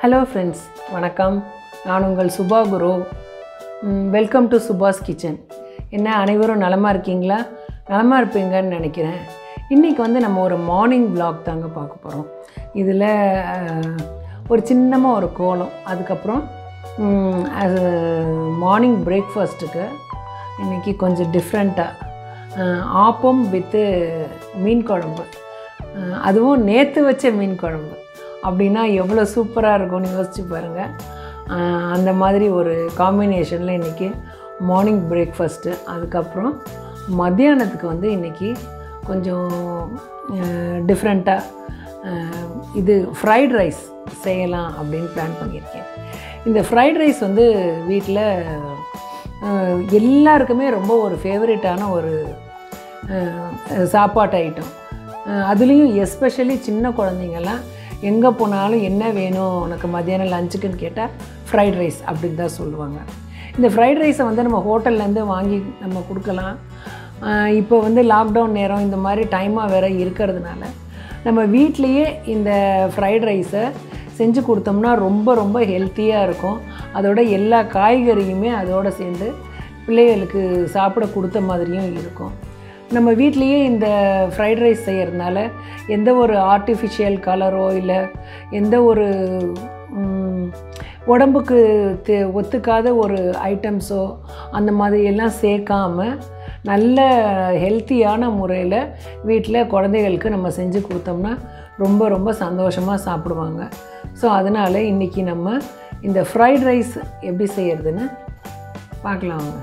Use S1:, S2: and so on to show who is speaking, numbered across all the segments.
S1: hello friends வணக்கம் நான் உங்கள் சுபா குரு வெல்கம் டு சுபாஸ் கிச்சன் என்ன அனைவரும் நலமாக இருக்கீங்களா நலமாக இருப்பீங்கன்னு நினைக்கிறேன் இன்றைக்கி வந்து நம்ம ஒரு மார்னிங் vlog தாங்க பார்க்க போகிறோம் இதில் ஒரு சின்னமாக ஒரு கோலம் அதுக்கப்புறம் அது மார்னிங் பிரேக்ஃபாஸ்ட்டுக்கு இன்றைக்கி கொஞ்சம் டிஃப்ரெண்ட்டாக ஆப்பம் வித்து மீன் குழம்பு அஹ் அதுவும் நேற்று வச்ச மீன் குழம்பு அப்படின்னா எவ்வளோ சூப்பராக இருக்கும்னு யோசிச்சு பாருங்கள் அஹ் அந்த மாதிரி ஒரு காம்பினேஷனில் இன்றைக்கி மார்னிங் பிரேக்ஃபாஸ்ட்டு அதுக்கப்புறம் மத்தியானத்துக்கு வந்து இன்றைக்கி கொஞ்சம் டிஃப்ரெண்ட்டாக இது ஃப்ரைட் ரைஸ் செய்யலாம் அப்படின்னு பிளான் பண்ணியிருக்கேன் இந்த ஃப்ரைட் ரைஸ் வந்து வீட்டில் எல்லாருக்குமே ரொம்ப ஒரு ஃபேவரட்டான ஒரு அஹ் சாப்பாட்டு ஐட்டம் அதுலேயும் எஸ்பெஷலி சின்ன குழந்தைங்கெல்லாம் எங்கே போனாலும் என்ன வேணும் உனக்கு மத்தியானம் லஞ்சுக்குன்னு கேட்டால் ஃப்ரைட் ரைஸ் அப்படின்னு தான் சொல்லுவாங்க இந்த ஃப்ரைட் ரைஸை வந்து நம்ம ஹோட்டல்லேருந்து வாங்கி நம்ம கொடுக்கலாம் அஹ் இப்போ வந்து லாக்டவுன் நேரம் இந்த மாதிரி டைமாக வேறு இருக்கிறதுனால நம்ம வீட்லேயே இந்த ஃப்ரைட் ரைஸை செஞ்சு கொடுத்தோம்னா ரொம்ப ரொம்ப ஹெல்த்தியாக இருக்கும் அதோட எல்லா காய்கறியுமே அதோடு சேர்ந்து பிள்ளைகளுக்கு சாப்பிட கொடுத்த மாதிரியும் இருக்கும் நம்ம வீட்லேயே இந்த ஃப்ரைட் ரைஸ் செய்கிறதுனால எந்த ஒரு ஆர்டிஃபிஷியல் கலரோ இல்லை எந்த ஒரு ம், உடம்புக்கு தே ஒத்துக்காத ஒரு ஐட்டம்ஸோ அந்த மாதிரி எல்லாம் சேர்க்காம நல்ல ஹெல்த்தியான முறையில் வீட்டில் குழந்தைகளுக்கு நம்ம செஞ்சு கொடுத்தோம்னா ரொம்ப ரொம்ப சந்தோஷமாக சாப்பிடுவாங்க ஸோ அதனால் இன்றைக்கி நம்ம இந்த ஃப்ரைட் ரைஸ் எப்படி செய்கிறதுன்னு பார்க்கலாம் வாங்க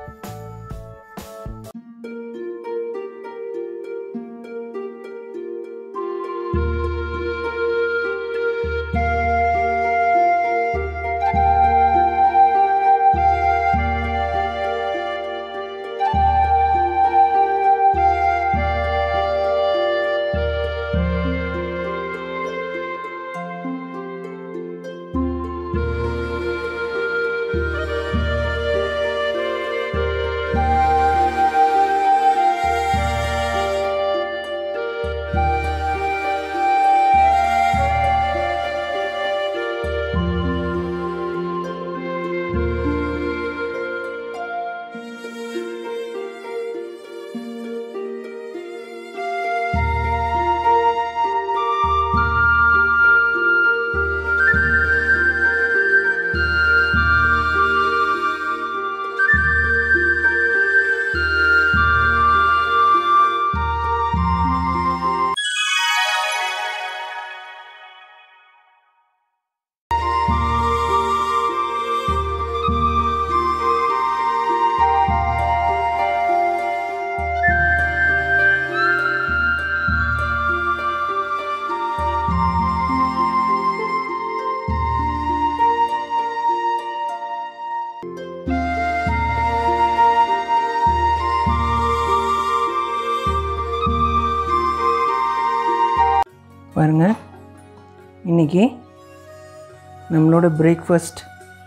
S1: பாருங்க இன்றைக்கி நம்மளோட பிரேக்ஃபாஸ்ட்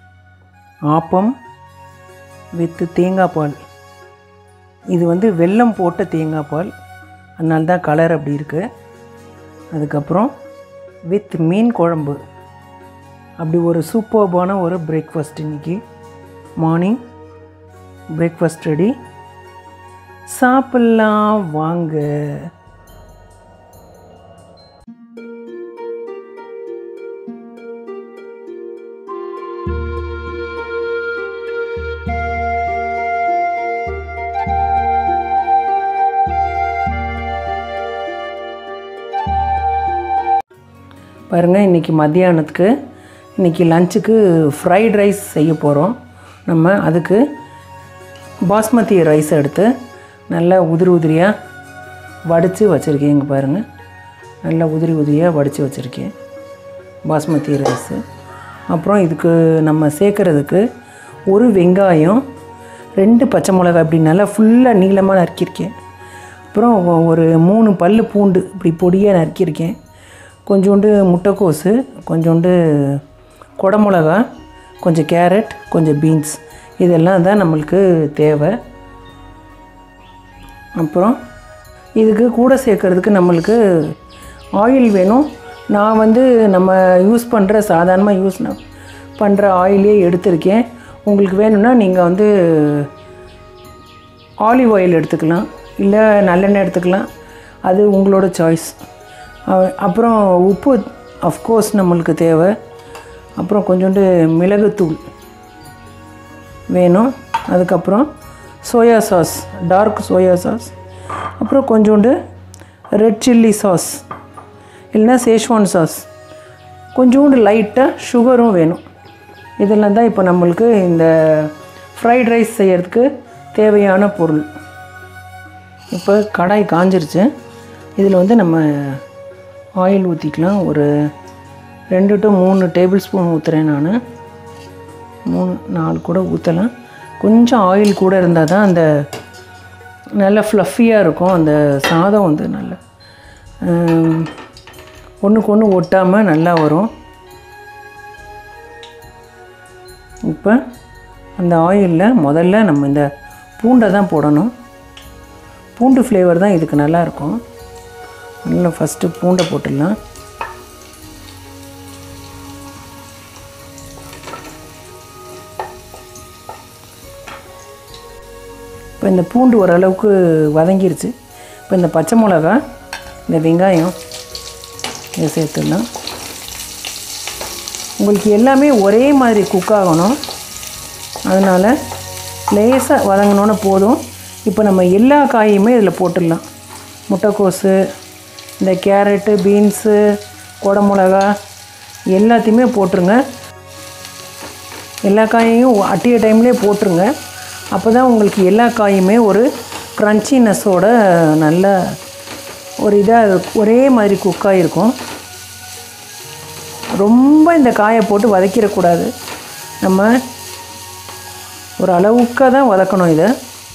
S1: ஆப்பம் வித்து தேங்காய் பால் இது வந்து வெல்லம் போட்ட தேங்காய் பால் அதனால தான் கலர் அப்படி இருக்குது அதுக்கப்புறம் வித் மீன் குழம்பு அப்படி ஒரு சூப்பர்பான ஒரு பிரேக்ஃபாஸ்ட் இன்றைக்கி மார்னிங் பிரேக்ஃபாஸ்ட் ரெடி சாப்பிட்லாம் வாங்க பாருங்கள் இன்றைக்கி மத்தியானத்துக்கு இன்றைக்கி லஞ்சுக்கு ஃப்ரைட் ரைஸ் செய்ய போகிறோம் நம்ம அதுக்கு பாஸ்மதி ரைஸ் எடுத்து நல்லா உதிரி உதிரியாக வடித்து வச்சுருக்கேன் இங்கே பாருங்கள் நல்லா உதிரி உதிரியாக வடித்து வச்சுருக்கேன் பாஸ்மதி ரைஸு அப்புறம் இதுக்கு நம்ம சேர்க்குறதுக்கு ஒரு வெங்காயம் ரெண்டு பச்சை மிளகாய் இப்படி நல்லா ஃபுல்லாக நீளமாக நறுக்கியிருக்கேன் அப்புறம் ஒ- ஒரு மூணு பல் பூண்டு இப்படி பொடியாக நறுக்கியிருக்கேன் கொஞ்சோண்டு முட்டைக்கோஸு கொஞ்சோண்டு குடமிளகா கொஞ்சம் கேரட் கொஞ்சம் பீன்ஸ் இதெல்லாம் தான் நம்மளுக்கு தேவை அப்புறம் இதுக்கு கூட சேர்க்கறதுக்கு நம்மளுக்கு ஆயில் வேணும் நான் வந்து நம்ம யூஸ் பண்ணுற சாதாரணமாக யூஸ் பண்ணுற ஆயிலே எடுத்திருக்கேன் உங்களுக்கு வேணும்னா நீங்கள் வந்து ஆலிவ் ஆயில் எடுத்துக்கலாம் இல்லை நல்லெண்ணெய் எடுத்துக்கலாம் அது உங்களோட சாய்ஸ் அப்புறம் உப்பு அஃப்கோர்ஸ் நம்மளுக்கு தேவை அப்புறம் கொஞ்சோண்டு மிளகுத்தூள் வேணும் அதுக்கப்புறம் soya sauce dark soya sauce அப்புறம் கொஞ்சோண்டு ரெட் சில்லி சாஸ் இல்லைன்னா சேஷ்வான் சாஸ் கொஞ்சோண்டு லைட்டாக சுகரும் வேணும் இதெல்லாம் தான் இப்போ நம்மளுக்கு இந்த ஃப்ரைட் ரைஸ் செய்கிறதுக்கு தேவையான பொருள் இப்போ கடாய் காஞ்சிருச்சு இதில் வந்து நம்ம ஆயில் ஊற்றிக்கலாம் ஒரு ரெண்டு டு மூணு டேபிள் ஸ்பூன் ஊற்றுறேன் நான் மூணு நாலு கூட ஊற்றலாம் கொஞ்சம் ஆயில் கூட இருந்தால் தான் அந்த நல்ல ஃப்ளஃபியாக இருக்கும் அந்த சாதம் வந்து நல்ல ஒன்றுக்கு ஒன்று ஒட்டாமல் நல்லா வரும் இப்போ அந்த ஆயிலில் முதல்ல நம்ம இந்த பூண்டை தான் போடணும் பூண்டு ஃப்ளேவர் தான் இதுக்கு நல்லாயிருக்கும் நல்லா ஃபஸ்ட்டு பூண்டை போட்டுடலாம் இப்போ இந்த பூண்டு ஓரளவுக்கு வதங்கிருச்சு இப்போ இந்த பச்சை மிளகா இந்த வெங்காயம் இதை சேர்த்துடலாம் உங்களுக்கு எல்லாமே ஒரே மாதிரி குக் ஆகணும் அதனால் லேசாக வதங்கினோன்னு போதும் இப்போ நம்ம எல்லா காயுமே இதில் போட்டுடலாம் முட்டைக்கோஸு இந்த கேரட்டு பீன்ஸு மிளகா எல்லாத்தையுமே போட்டுருங்க எல்லா காயையும் அட்டிய டைம்லேயே போட்டுருங்க அப்போ தான் உங்களுக்கு எல்லா காயுமே ஒரு க்ரன்ச்சினஸோட நல்ல ஒரு இதாக ஒரே மாதிரி குக்காக இருக்கும் ரொம்ப இந்த காயை போட்டு வதக்கிடக்கூடாது நம்ம ஒரு அளவுக்காக தான் வதக்கணும் இதை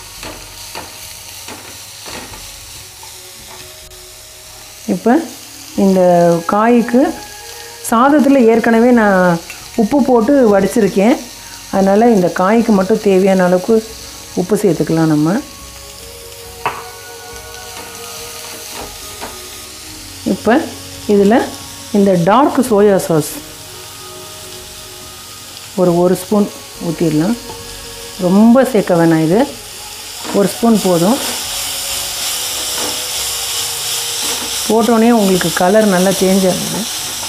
S1: இப்போ இந்த காய்க்கு சாதத்தில் ஏற்கனவே நான் உப்பு போட்டு வடிச்சிருக்கேன் அதனால் இந்த காய்க்கு மட்டும் தேவையான அளவுக்கு உப்பு சேர்த்துக்கலாம் நம்ம இப்போ இதில் இந்த டார்க் சோயா சாஸ் ஒரு ஒரு ஸ்பூன் ஊற்றிடலாம் ரொம்ப சேர்க்க வேணாம் இது ஒரு ஸ்பூன் போதும் போட்டோடனே உங்களுக்கு கலர் நல்லா சேஞ்ச் ஆகுது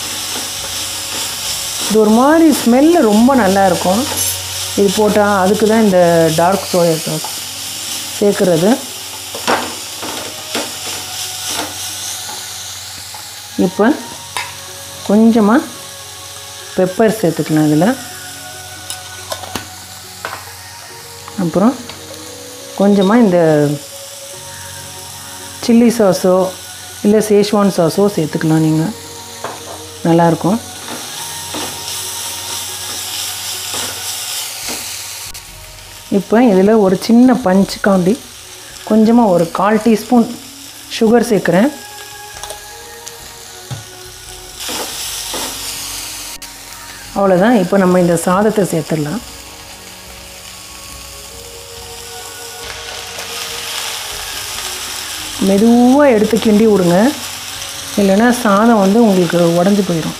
S1: இது ஒரு மாதிரி ஸ்மெல்லு ரொம்ப நல்லா இருக்கும் இது போட்டால் அதுக்கு தான் இந்த டார்க் சோயா சாஸ் சேர்க்குறது இப்போ கொஞ்சமாக பெப்பர் சேர்த்துக்கலாம் இதில் அப்புறம் கொஞ்சமாக இந்த சில்லி சாஸோ இல்லை சேஷ்வான் சாஸோ சேர்த்துக்கலாம் நீங்கள் நல்லாயிருக்கும் இப்போ இதில் ஒரு சின்ன பஞ்ச் காண்டி கொஞ்சமாக ஒரு கால் டீஸ்பூன் சுகர் சேர்க்குறேன் அவ்வளோதான் இப்போ நம்ம இந்த சாதத்தை சேர்த்துடலாம் மெதுவாக எடுத்து கிண்டி விடுங்க இல்லைன்னா சாதம் வந்து உங்களுக்கு உடஞ்சி போயிடும்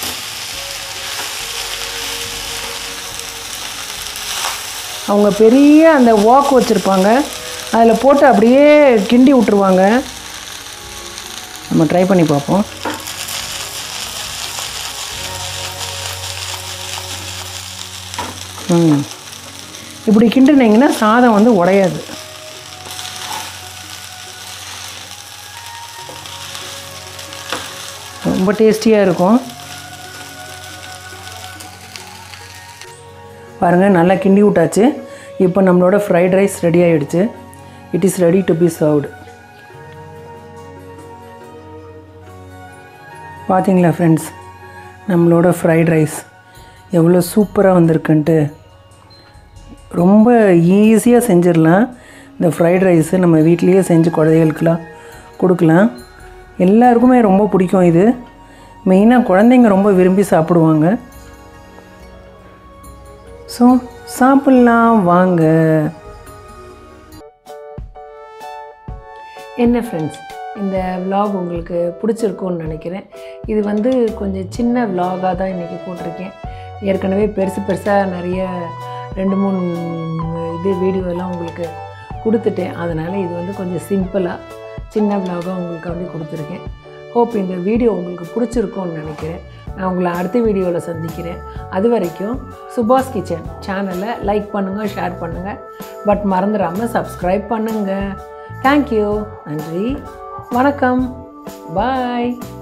S1: அவங்க பெரிய அந்த வாக் வச்சுருப்பாங்க அதில் போட்டு அப்படியே கிண்டி விட்டுருவாங்க நம்ம ட்ரை பண்ணி பார்ப்போம் ம் இப்படி கிண்டுனீங்கன்னா சாதம் வந்து உடையாது ரொம்ப டேஸ்டியாக இருக்கும் பாருங்கள் நல்லா கிண்டி விட்டாச்சு இப்போ நம்மளோட ஃப்ரைட் ரைஸ் ரெடி ஆகிடுச்சு it is ready to be served பார்த்தீங்களா ஃப்ரெண்ட்ஸ் நம்மளோட ஃப்ரைட் ரைஸ் எவ்வளோ சூப்பராக வந்திருக்குன்ட்டு ரொம்ப ஈஸியாக செஞ்சிடலாம் இந்த ஃப்ரைட் ரைஸு நம்ம வீட்லேயே செஞ்சு குழந்தைகளுக்கெலாம் கொடுக்கலாம் எல்லாருக்குமே ரொம்ப பிடிக்கும் இது மெயினாக குழந்தைங்க ரொம்ப விரும்பி சாப்பிடுவாங்க ஸோ சாப்பிட்லாம் வாங்க என்ன ஃப்ரெண்ட்ஸ் இந்த vlog உங்களுக்கு பிடிச்சிருக்கும்னு நினைக்கிறேன் இது வந்து கொஞ்சம் சின்ன vlog-ஆ தான் இன்றைக்கி போட்டிருக்கேன் ஏற்கனவே பெருசு பெருசாக நிறைய ரெண்டு மூணு இது வீடியோ எல்லாம் உங்களுக்கு கொடுத்துட்டேன் அதனால் இது வந்து கொஞ்சம் சிம்பிளாக சின்ன vlog-ஆ உங்களுக்கு வந்து கொடுத்துருக்கேன் ஹோப் இந்த வீடியோ உங்களுக்கு பிடிச்சிருக்கும்னு நினைக்கிறேன் நான் உங்களை அடுத்த வீடியோவில் சந்திக்கிறேன் அது வரைக்கும் சுபாஷ் கிச்சன் சேனலை லைக் பண்ணுங்கள் ஷேர் பண்ணுங்கள் பட் மறந்துடாமல் சப்ஸ்கிரைப் பண்ணுங்கள் தேங்க்யூ நன்றி வணக்கம் பாய்